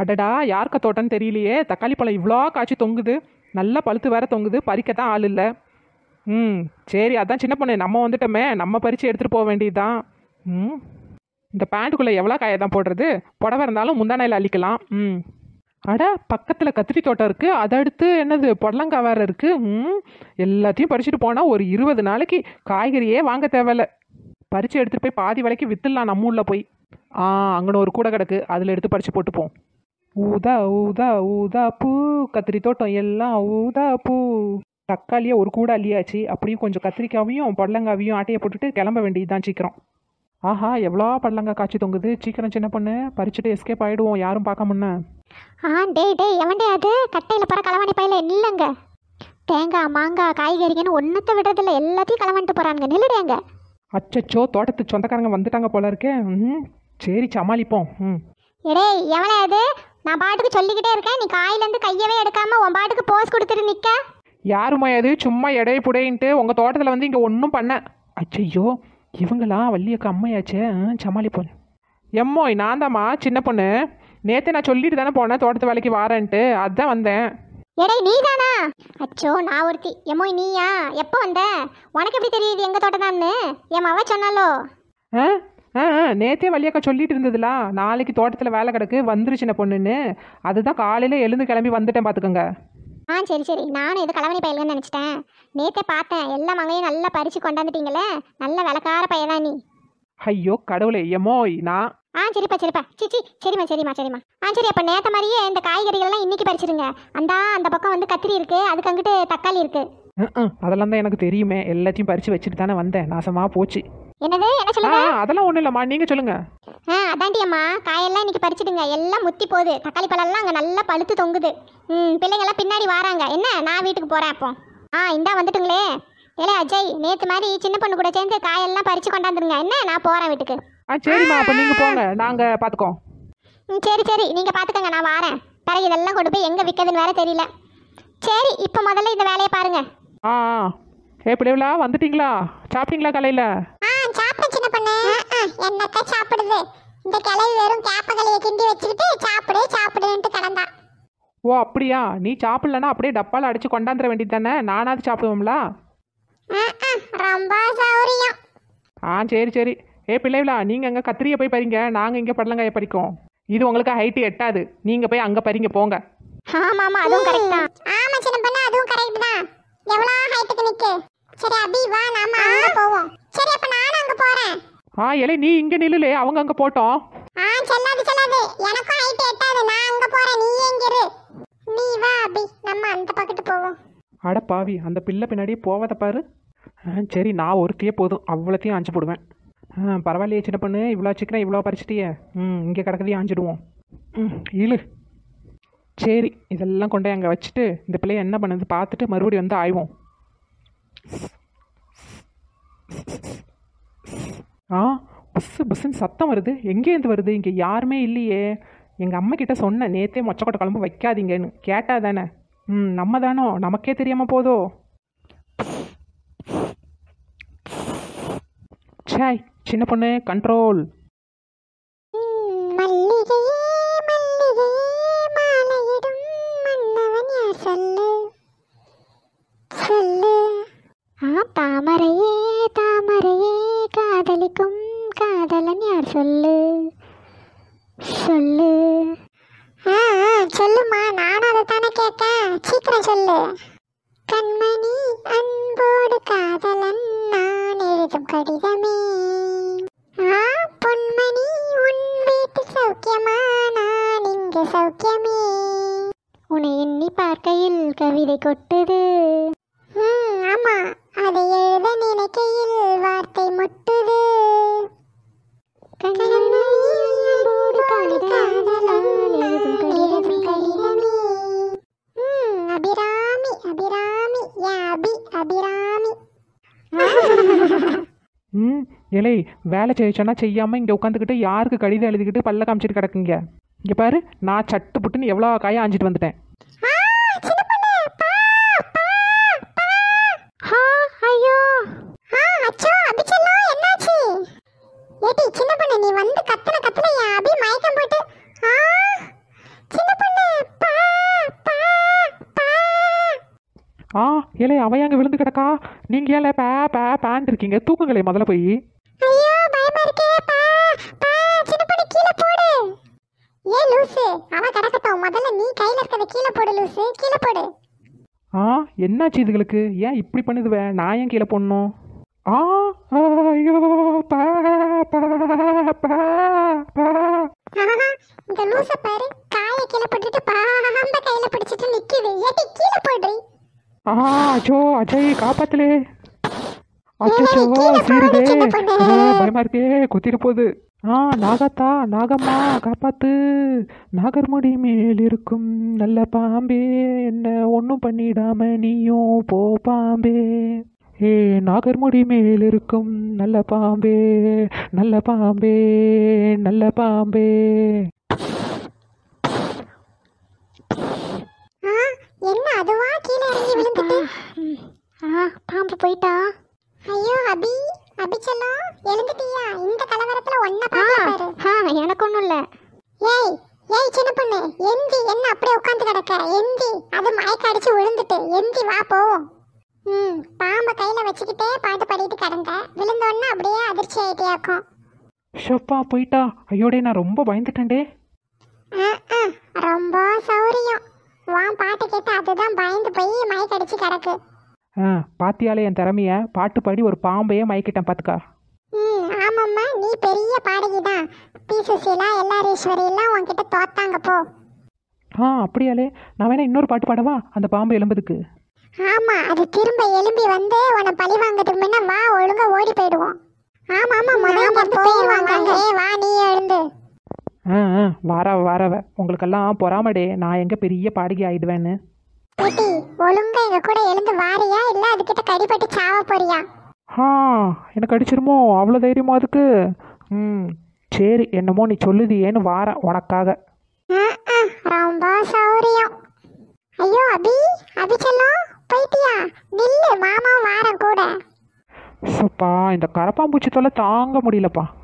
அடடா யாருக்க தோட்டம்னு தெரியலையே தக்காளி பழம் இவ்வளோ காய்ச்சி தொங்குது நல்லா பழுத்து வேற தொங்குது பறிக்கத்தான் ஆள் இல்லை ம் சரி அதான் சின்ன பொண்ணு நம்ம வந்துட்டோமே நம்ம பறித்து எடுத்துகிட்டு போக வேண்டியதுதான் ம் இந்த பேண்ட்டுக்குள்ளே எவ்வளோ காயை தான் போடுறது புடவை இருந்தாலும் முந்தானையில் அள்ளிக்கலாம் ம் அட பக்கத்தில் கத்திரி தோட்டம் இருக்குது அதை அடுத்து என்னது புடலங்காய் வேறு இருக்குது ம் எல்லாத்தையும் பறிச்சுட்டு போனால் ஒரு இருபது நாளைக்கு காய்கறியே வாங்க தேவையில்ல பறித்து எடுத்துகிட்டு போய் பாதி விலைக்கு விற்றுலாம் நம்ம ஊரில் போய் ஆ அங்கன ஒரு கூடை கிடக்கு அதில் எடுத்து பறித்து போட்டுப்போம் ஊதா ஊதா ஊதா பூ கத்திரி தோட்டம் எல்லாம் ஊதா பூ தக்காளியை ஒரு கூடை அள்ளியாச்சு அப்படியும் கொஞ்சம் கத்திரிக்காவையும் புடலங்காவையும் ஆட்டையை போட்டுட்டு கிளம்ப வேண்டியதுதான் சீக்கிரம் ஆஹா எவ்வளோ புடலங்காய் காய்ச்சி தொங்குது சீக்கிரம் சின்ன பொண்ணு பறிச்சுட்டு எஸ்கேப் ஆகிடுவோம் யாரும் பார்க்க முன்ன ஆ டேய் டேய் எவன்டே அது கட்டையில் பற களவாணி பையில இல்லைங்க தேங்காய் மாங்காய் காய்கறிங்கன்னு ஒன்றத்தை விடுறதில்ல எல்லாத்தையும் களவாணிட்டு போகிறானுங்க நில்லுடேங்க அச்சச்சோ தோட்டத்து சொந்தக்காரங்க வந்துட்டாங்க போல இருக்கே ம் சரி சமாளிப்போம் ம் எடே எவனே அது நான் பாட்டுக்கு சொல்லிக்கிட்டே இருக்கேன் நீ காயிலேருந்து கையவே எடுக்காம உன் பாட்டுக்கு போஸ் கொடுத்துட்டு நிற்க யாருமா அது சும்மா எடை புடையின்ட்டு உங்கள் தோட்டத்தில் வந்து இங்கே ஒன்றும் பண்ண அச்சையோ இவங்களா வள்ளியக்கா அம்மையாச்சே ஆ, சமாளிப்போம் எம்மோய் நான் தாம்மா சின்ன பொண்ணு நேற்று நான் சொல்லிட்டு தானே போனேன் தோட்டத்து வேலைக்கு வாரேன்ட்டு அதான் வந்தேன் எடே நீதானா அச்சோ நான் ஒருத்தி எம்மோ நீயா எப்போ வந்த உனக்கு எப்படி தெரியுது எங்க தோட்டம்தான்னு என் மவ சொன்னாலோ ஆ ஆ ஆ, நேத்தே வள்ளியக்கா சொல்லிட்டு இருந்ததுல நாளைக்கு தோட்டத்தில் வேலை கிடக்கு வந்துரு சின்ன பொண்ணுன்னு அதுதான் காலையில் எழுந்து கிளம்பி வந்துட்டேன் பார்த்துக்கோங்க ஆ சரி சரி நானும் இது களவணி பயிலுங்கன்னு நினச்சிட்டேன் நேத்தே பார்த்தேன் எல்லா மங்கையும் நல்லா பறிச்சு கொண்டாந்துட்டீங்களே நல்ல விளக்கார பையதான் நீ ஐயோ கடவுளே எம்மோய் நான் ஆ சரிப்பா சரிப்பா சிச்சி சரிம்மா சரிம்மா சரிம்மா ஆ சரி அப்போ நேற்ற மாதிரியே இந்த காய்கறிகள்லாம் இன்னைக்கு பறிச்சிருங்க அந்த அந்த பக்கம் வந்து கத்திரி இருக்கு அதுக்கு அங்கிட்டு தக்காளி இருக்கு ம், ம், அதெல்லாம் தான் எனக்கு தெரியுமே எல்லாத்தையும் பறித்து வச்சுட்டு தானே வந்தேன் நாசமாக போச்சு என்னது என்ன ஆ சொல்லுங்க அதெல்லாம் ஒன்றும் இல்லைம்மா நீங்கள் சொல்லுங்கள் ஆ அதாண்டி அம்மா காயெல்லாம் இன்னைக்கு பறிச்சிடுங்க எல்லாம் முத்தி போகுது தக்காளி பழம்லாம் அங்கே நல்லா பழுத்து தொங்குது ம் பிள்ளைங்கெல்லாம் பின்னாடி வராங்க என்ன நான் வீட்டுக்கு போகிறேன் அப்போ ஆ இந்தா வந்துட்டுங்களே ஏலே அஜய் நேற்று மாதிரி சின்ன பொண்ணு கூட சேர்ந்து காயெல்லாம் பறித்து கொண்டாந்துருங்க என்ன நான் போகிறேன் வீட்டுக்கு ஆ சரிம்மா அப்போ நீங்கள் போங்க நாங்கள் பார்த்துக்கோம் ம் சரி சரி நீங்கள் பார்த்துக்கங்க நான் வரேன் பிறகு இதெல்லாம் கொண்டு போய் எங்கே விற்கிறதுன்னு வேற தெரியல சரி இப்போ முதல்ல இந்த வேலையை பாருங்க ஆ ஆ ஏ பிள்ளைகளா வந்துட்டீங்களா சாப்பிட்டீங்களா காலையில் ஆ சாப்பிட்ட சின்ன பொண்ணு என்னத்த சாப்பிடுது இந்த கிளவி வெறும் கேப்பகலையை கிண்டி வச்சுக்கிட்டு சாப்பிடு சாப்பிடுன்ட்டு கிடந்தா ஓ அப்படியா நீ சாப்பிட்லன்னா அப்படியே டப்பாவில் அடித்து கொண்டாந்துட வேண்டியது தானே நானாவது சாப்பிடுவோம்ல ரொம்ப சௌரியம் ஆ சரி சரி ஏ பிள்ளைகளா நீங்கள் அங்கே கத்திரியை போய் பறிங்க நாங்கள் இங்கே படலங்காயை பறிக்கோம் இது உங்களுக்கு ஹைட்டு எட்டாது நீங்கள் போய் அங்கே பறிங்க போங்க ஆமா ஆமா அதுவும் கரெக்ட் தான் ஆமா சின்ன பொண்ணு அதுவும் கரெக்ட் தான் எவ்வளவு ஹைட்டுக்கு நிக்கு சரி அபி வா நாம அங்க போவோம் சரி அப்ப நானும் அங்க போறேன் ஆ இலை நீ இங்கே நில்லுலே அவங்க அங்கே போட்டோம் ஆ செல்லாது செல்லாது எனக்கும் ஹைட் எட்டாது நான் அங்க போறேன் நீ எங்க இரு நீ வா அபி நம்ம அந்த பக்கத்து போவோம் அட பாவி அந்த பிள்ளை பின்னாடியே போவதை பாரு ஆ சரி நான் ஒருத்தியே போதும் அவ்வளோத்தையும் ஆஞ்சு போடுவேன் ஆ பரவாயில்லையே சின்ன பொண்ணு இவ்வளோ சீக்கிரம் இவ்வளோ பறிச்சிட்டியே ம் இங்கே கிடக்கதையும் ஆஞ்சிடுவோம் ம் இழு சரி இதெல்லாம் கொண்டு போய் அங்கே வச்சுட்டு இந்த பிள்ளைய என்ன பண்ணுது பார்த்துட்டு மறுபடியும் வந்து ஆய்வோம் ஆ புஸ்ஸு புஸ்ஸுன்னு சத்தம் வருது எங்கேருந்து வருது இங்கே யாருமே இல்லையே எங்கள் அம்மா கிட்ட சொன்னேன் நேத்தே மொச்சக்கொட்டை குழம்பு வைக்காதீங்கன்னு கேட்டா தானே ம் நம்ம தானோ நமக்கே தெரியாமல் போதோ சாய் சின்ன பொண்ணு கண்ட்ரோல் மல்லிகையே மல்லிகையே மாலையிடும் மன்னவன் யார் சொல்லு சொல்லு ஆ தாமரையே தாமரையே காதலிக்கும் காதலன் யார் சொல்லு சொல்லு ஆ ஆ, சொல்லுமா நானும் அதை தானே கேட்டேன் சீக்கிரம் சொல்லு கண்மணி அன்போடு காதலன் நான் எழுதும் கடிதமே ஆ பொன்மணி உன் வீட்டு சௌக்கியமா நான் இங்க சௌக்கியமே உன்னை எண்ணி பார்க்கையில் கவிதை கொட்டுது ம், ஆமா அதை எழுத நினைக்கையில் வார்த்தை முட்டுது கண்மணி அன்போடு காதலன் எழுதும் கடிதமே. ம், அபிராமி அபிராமி யா அபி அபிராமி ம் இலை வேலை செய்யச்சோன்னா செய்யாமல் இங்கே உட்காந்துக்கிட்டு யாருக்கு கடிதம் எழுதிக்கிட்டு பல்ல காமிச்சிட்டு கிடக்குங்க இங்கே பாரு நான் சட்டு புட்டுன்னு எவ்வளோ காயை ஆஞ்சிட்டு வந்துட்டேன் ஆ, சின்ன பொண்ணு, பா, பா, பா. ஆ, ஐயோ. ஆ, அச்சோ, அபிச்செல்லம், என்னாச்சு? ஏடி, சின்ன பொண்ணு, நீ வந்து கத்துன கத்துன என் அபி மயக்கம் போட்டு. ஆ, சின்ன ஏலே அவன் அங்கே விழுந்து கிடக்கா நீங்கள் ஏலே பே பே பேன் இருக்கீங்க தூக்குங்களே முதல்ல போய் ஐயோ பயமா இருக்கே பா பா சின்ன பொண்ணு கீழே போடு ஏ லூசு அவ கிடக்கட்டும் முதல்ல நீ கையில இருக்கத கீழே போடு லூசு கீழே போடு ஆ என்னாச்சு இதுகளுக்கு ஏன் இப்படி பண்ணுதுவே நான் ஏன் கீழே போடணும் ஆ ஐயோ பா பா பா பா ஆஹா, இந்த லூச பாரு காய கீழே போட்டுட்டு பாம்ப கையில பிடிச்சிட்டு நிக்குது ஏட்டி கீழே போடுறி ஆ அச்சோ அஜய் காப்பாத்தலே அச்சோ கீழே சீருதே போடு, சின்ன பொண்ணு. ஆ, பயமா இருக்கே கொத்திட்டு போகுது ஆ நாகத்தா நாகம்மா காப்பாத்து நாகர்முடி மேல் இருக்கும் நல்ல பாம்பே என்ன ஒன்றும் பண்ணிடாம நீயும் போ பாம்பே ஏ நாகர்முடி மேல் இருக்கும் நல்ல பாம்பே நல்ல பாம்பே நல்ல பாம்பே ஆ என்ன அதுவா கீழே இறங்கி விழுந்துட்டு ஆ பாம்பு போயிட்டா ஐயோ அபி அபி செல்லம் எழுந்துட்டியா இந்த கலவரத்துல ஒன்ன பாரு ஆ எனக்கு ஒண்ணும் இல்ல ஏய் ஏய் சின்ன பொண்ணு எந்தி என்ன அப்படியே உட்கார்ந்து கிடக்க எந்தி அது மயக்க அடிச்சு விழுந்துட்டு எந்தி வா போவோம் ம் பாம்பை கையில வச்சுக்கிட்டே பாட்டு பாடிட்டு கிடந்த விழுந்தோடனே அப்படியே அதிர்ச்சி ஆயிட்டியாக்கும் ஷப்பா போயிட்டா ஐயோடே நான் ரொம்ப பயந்துட்டேன்டே ஆ, ஆ, ரொம்ப சௌரியம் வான் பாட்டு கேட்டு அதுதான் பயந்து போய் மயக்கடிச்சு கிடக்கு ஆ பாத்தியாலே என் திறமைய பாட்டு பாடி ஒரு பாம்பையே மயக்கிட்டேன் பார்த்துக்கா ம் ஆமாம்மா நீ பெரிய பாடகி தான் பி சுசீலா எல்லாரீஸ்வரி எல்லாம் உன்கிட்ட தோத்தாங்க போ ஆ அப்படியாலே நான் வேணா இன்னொரு பாட்டு பாடவா அந்த பாம்பு எலும்புதுக்கு ஆமா அது திரும்ப எலும்பி வந்து உன்னை பழி வாங்கிறதுக்கு முன்ன வா ஒழுங்கா ஓடி போயிடுவோம் ஆமா ஆமா முதல்ல போயிருவாங்க ஏய், வா நீ எழுந்து ஆ ஆ வாரவ வாரவ உங்களுக்கெல்லாம் பொறாமடே நான் எங்கே பெரிய பாடகி ஆயிடுவேன்னு குட்டி ஒழுங்கா எங்க கூட எழுந்து வாரியா இல்ல அதுகிட்ட கடிபட்டு சாவ போறியா ஆ எனக்கு அடிச்சிருமோ அவ்வளோ தைரியமா அதுக்கு ம் சரி என்னமோ நீ சொல்லுதியேன்னு வாரேன் உனக்காக ஆ, ஆ, ரொம்ப சௌரியம் ஐயோ அபி அபி செல்லம் போயிட்டியா நில்லு மாமா வாரம் கூட சப்பா இந்த கரப்பாம்பூச்சி தொல்லை தாங்க முடியலப்பா